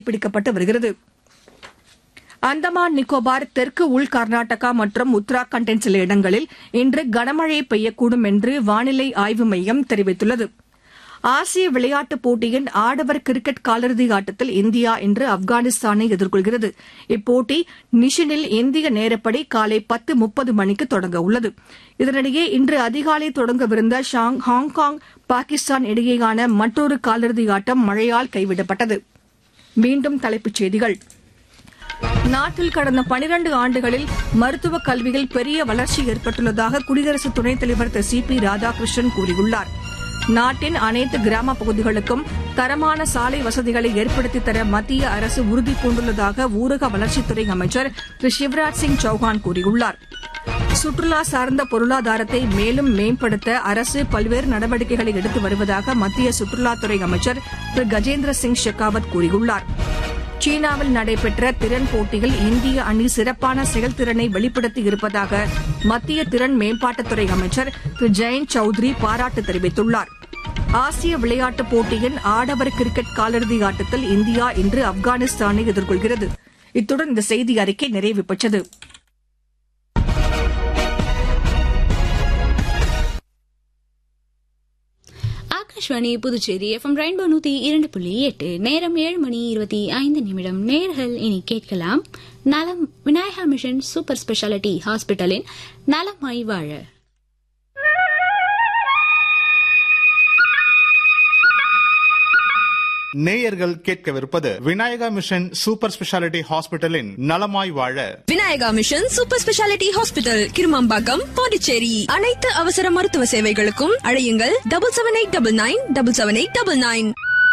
பிடிக்கப்பட்டு வருகிறது அந்தமான் நிக்கோபார் தெற்கு உள் கர்நாடகா மற்றும் உத்தராகண்டின் சில இடங்களில் இன்று கனமழை பெய்யக்கூடும் என்று வானிலை ஆய்வு மையம் தெரிவித்துள்ளது ஆசிய விளையாட்டுப் போட்டியின் ஆடவர் கிரிக்கெட் காலிறுதி ஆட்டத்தில் இந்தியா இன்று ஆப்கானிஸ்தானை எதிர்கொள்கிறது இப்போட்டி நிஷினில் இந்திய நேரப்படி காலை பத்து முப்பது மணிக்கு தொடங்க உள்ளது இதனிடையே இன்று அதிகாலை தொடங்கவிருந்த ஷாங் ஹாங்காங் பாகிஸ்தான் இடையேயான மற்றொரு காலிறுதி ஆட்டம் மழையால் கைவிடப்பட்டது மீண்டும் தலைப்புச் செய்திகள் நாட்டில் கடந்த பனிரண்டு ஆண்டுகளில் மருத்துவக் கல்வியில் பெரிய வளர்ச்சி ஏற்பட்டுள்ளதாக குடியரசு துணைத் தலைவர் திரு சி பி ராதாகிருஷ்ணன் கூறியுள்ளார் நாட்டின் அனைத்து கிராமப் பகுதிகளுக்கும் தரமான சாலை வசதிகளை ஏற்படுத்தித் தர மத்திய அரசு உறுதி பூண்டுள்ளதாக ஊரக வளர்ச்சித்துறை அமைச்சர் திரு சிவராஜ் சிங் சௌஹான் கூறியுள்ளார் சுற்றுலா சார்ந்த பொருளாதாரத்தை மேலும் மேம்படுத்த அரசு பல்வேறு நடவடிக்கைகளை எடுத்து வருவதாக மத்திய சுற்றுலாத்துறை அமைச்சர் திரு கஜேந்திர சிங் ஷெகாவத் கூறியுள்ளார் சீனாவில் நடைபெற்ற திறன் போட்டியில் இந்திய அணி சிறப்பான செயல்திறனை வெளிப்படுத்தி இருப்பதாக மத்திய திறன் மேம்பாட்டுத்துறை அமைச்சர் திரு ஜெயந்த் சௌத்ரி பாராட்டு தெரிவித்துள்ளார் ஆசிய விளையாட்டுப் போட்டியின் ஆடவர் கிரிக்கெட் காலிறுதி ஆட்டத்தில் இந்தியா இன்று ஆப்கானிஸ்தானை எதிர்கொள்கிறது இத்துடன் இந்த செய்தி அறிக்கை நிறைவு பெற்றது ஆகாஷ்வாணி புதுச்சேரி எஃப்எம் ரெயின்போ நூத்தி இரண்டு புள்ளி எட்டு நேரம் ஏழு மணி இருபத்தி ஐந்து நிமிடம் நேர்கள் இனி கேட்கலாம் நலம் விநாயகா மிஷன் சூப்பர் ஸ்பெஷாலிட்டி ஹாஸ்பிட்டலின் நலமாய் வாழ நேயர்கள் கேட்கவிருப்பது விநாயகா மிஷன் சூப்பர் ஸ்பெஷாலிட்டி ஹாஸ்பிட்டலின் நலமாய் வாழ Vinayaka mission super speciality hospital Kirumampakkam Pondicherry அனைத்து அவசர மருத்துவ சேவைகளுக்கும் அழையுங்கள் double seven eight double nine double seven eight double nine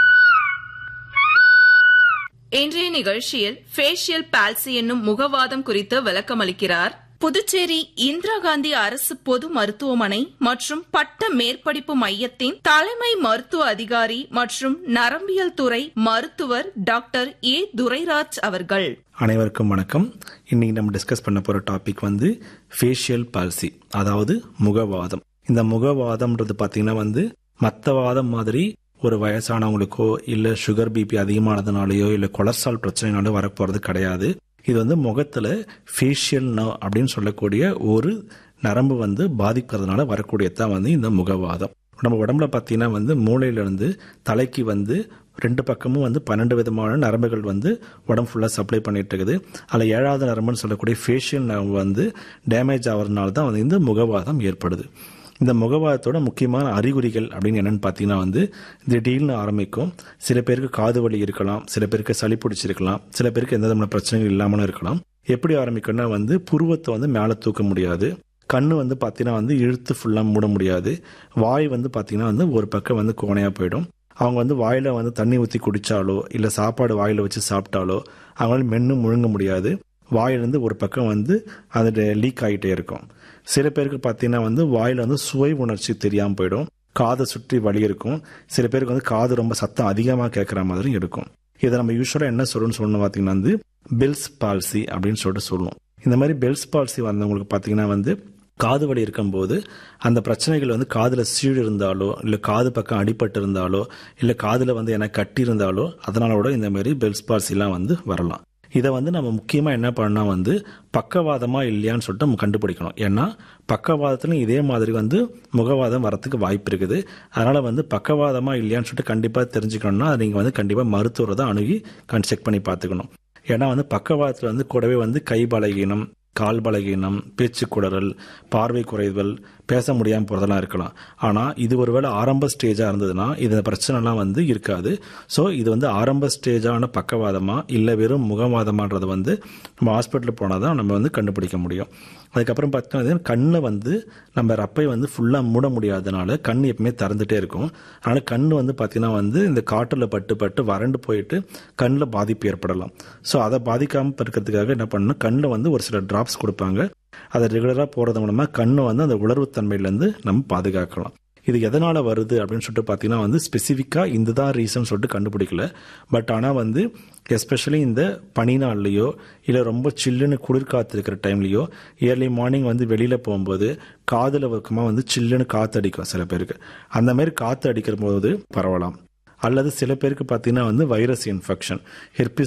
இன்றைய நிகழ்ச்சியில் ஃபேஷியல் பால்சி என்னும் முகவாதம் குறித்து விளக்கமளிக்கிறார் புதுச்சேரி இந்திரா காந்தி அரசு பொது மருத்துவமனை மற்றும் பட்ட மேற்படிப்பு மையத்தின் தலைமை மருத்துவ அதிகாரி மற்றும் நரம்பியல் துறை மருத்துவர் டாக்டர் ஏ துரைராஜ் அவர்கள் அனைவருக்கும் வணக்கம் இன்னைக்கு நம்ம டிஸ்கஸ் பண்ண போற டாபிக் வந்து ஃபேஷியல் பால்சி அதாவது முகவாதம் இந்த முகவாதம்ன்றது பாத்தீங்கன்னா வந்து மற்ற வாதம் மாதிரி ஒரு வயசானவங்களுக்கோ இல்ல சுகர் பிபி அதிகமானதுனாலயோ இல்ல கொலஸ்ட்ரால் பிரச்சனைனாலோ வரப்போறது கிடையாது இது வந்து முகத்துல ஃபேஷியல் நர்வ் அப்படின்னு சொல்லக்கூடிய ஒரு நரம்பு வந்து பாதிக்கிறதுனால வரக்கூடியதான் வந்து இந்த முகவாதம் நம்ம உடம்புல பார்த்தீங்கன்னா வந்து மூளையிலிருந்து தலைக்கு வந்து ரெண்டு பக்கமும் வந்து பன்னெண்டு விதமான நரம்புகள் வந்து உடம்பு ஃபுல்லாக சப்ளை பண்ணிட்டு இருக்குது அதில் ஏழாவது நரம்புன்னு சொல்லக்கூடிய ஃபேஷியல் நரம்பு வந்து டேமேஜ் ஆகிறதுனால தான் வந்து இந்த முகவாதம் ஏற்படுது இந்த முகவாதத்தோட முக்கியமான அறிகுறிகள் அப்படின்னு என்னன்னு பார்த்தீங்கன்னா வந்து திடீர்னு ஆரம்பிக்கும் சில பேருக்கு காது வலி இருக்கலாம் சில பேருக்கு சளி பிடிச்சிருக்கலாம் சில பேருக்கு எந்த விதமான பிரச்சனைகள் இல்லாமலும் இருக்கலாம் எப்படி ஆரம்பிக்கும்னா வந்து புருவத்தை வந்து மேலே தூக்க முடியாது கண்ணு வந்து பார்த்தீங்கன்னா வந்து இழுத்து ஃபுல்லாக மூட முடியாது வாய் வந்து பார்த்தீங்கன்னா வந்து ஒரு பக்கம் வந்து கோணையாக போயிடும் அவங்க வந்து வாயில வந்து தண்ணி ஊற்றி குடிச்சாலோ இல்லை சாப்பாடு வாயில வச்சு சாப்பிட்டாலோ அவங்களால மென்று முழுங்க முடியாது வாயிலிருந்து ஒரு பக்கம் வந்து அது லீக் ஆகிட்டே இருக்கும் சில பேருக்கு பார்த்தீங்கன்னா வந்து வாயில வந்து சுவை உணர்ச்சி தெரியாமல் போயிடும் காதை சுற்றி வலி இருக்கும் சில பேருக்கு வந்து காது ரொம்ப சத்தம் அதிகமாக கேட்குற மாதிரி இருக்கும் இதை நம்ம யூஸ்வலாக என்ன சொல்லணும்னு சொல்லணும் பார்த்தீங்கன்னா வந்து பெல்ஸ் பால்சி அப்படின்னு சொல்லிட்டு சொல்லுவோம் இந்த மாதிரி பெல்ஸ் பால்சி வந்தவங்களுக்கு பார்த்தீங்கன்னா வந்து காது வலி இருக்கும்போது அந்த பிரச்சனைகள் வந்து காதில் சீழ் இருந்தாலோ இல்லை காது பக்கம் அடிபட்டு இருந்தாலோ இல்லை காதில் வந்து எனக்கு கட்டி இருந்தாலோ அதனால கூட இந்த மாதிரி பெல்ஸ் பால்சிலாம் வந்து வரலாம் இதை வந்து நம்ம முக்கியமாக என்ன பண்ணால் வந்து பக்கவாதமா இல்லையான்னு சொல்லிட்டு நம்ம கண்டுபிடிக்கணும் ஏன்னா பக்கவாதத்துலையும் இதே மாதிரி வந்து முகவாதம் வரத்துக்கு வாய்ப்பு இருக்குது அதனால் வந்து பக்கவாதமா இல்லையான்னு சொல்லிட்டு கண்டிப்பாக தெரிஞ்சுக்கணும்னா அதை நீங்கள் வந்து கண்டிப்பாக மருத்துவரை தான் அணுகி கண் செக் பண்ணி பார்த்துக்கணும் ஏன்னா வந்து பக்கவாதத்தில் வந்து கூடவே வந்து கை பலகீனம் கால் பலகீனம் பேச்சு குடறல் பார்வை குறைதல் பேச முடியாமல் போகிறதெல்லாம் இருக்கலாம் ஆனால் இது ஒருவேளை ஆரம்ப ஸ்டேஜாக இருந்ததுன்னா இந்த பிரச்சனைலாம் வந்து இருக்காது ஸோ இது வந்து ஆரம்ப ஸ்டேஜான பக்கவாதமா இல்லை வெறும் முகவாதமான்றதை வந்து நம்ம ஹாஸ்பிட்டலுக்கு போனால் தான் நம்ம வந்து கண்டுபிடிக்க முடியும் அதுக்கப்புறம் பார்த்தீங்கன்னா கண்ணை வந்து நம்ம ரப்பை வந்து ஃபுல்லாக மூட முடியாதனால கண் எப்பவுமே திறந்துட்டே இருக்கும் அதனால் கண் வந்து பார்த்தீங்கன்னா வந்து இந்த காற்றில் பட்டு பட்டு வறண்டு போயிட்டு கண்ணில் பாதிப்பு ஏற்படலாம் ஸோ அதை பாதிக்காமல் இருக்கிறதுக்காக என்ன பண்ணணும் கண்ணில் வந்து ஒரு சில ட்ராப்ஸ் கொடுப்பாங்க அதை ரெகுலராக போகிறது மூலமாக கண்ணை வந்து அந்த உணர்வுத்தன்மையிலேருந்து நம்ம பாதுகாக்கலாம் இது எதனால் வருது அப்படின்னு சொல்லிட்டு பார்த்தீங்கன்னா வந்து ஸ்பெசிஃபிக்காக இந்த தான் ரீசன் சொல்லிட்டு கண்டுபிடிக்கல பட் ஆனால் வந்து எஸ்பெஷலி இந்த பனி நாள்லையோ இல்லை ரொம்ப சில்லுன்னு குளிர்காத்து இருக்கிற டைம்லையோ இயர்லி மார்னிங் வந்து வெளியில் போகும்போது காதில் பக்கமாக வந்து சில்லுன்னு காற்று அடிக்கும் சில பேருக்கு அந்த மாதிரி காற்று அடிக்கிற போது பரவலாம் அல்லது சில பேருக்கு பார்த்தீங்கன்னா வந்து வைரஸ் இன்ஃபெக்ஷன் ஹெர்பிஸ்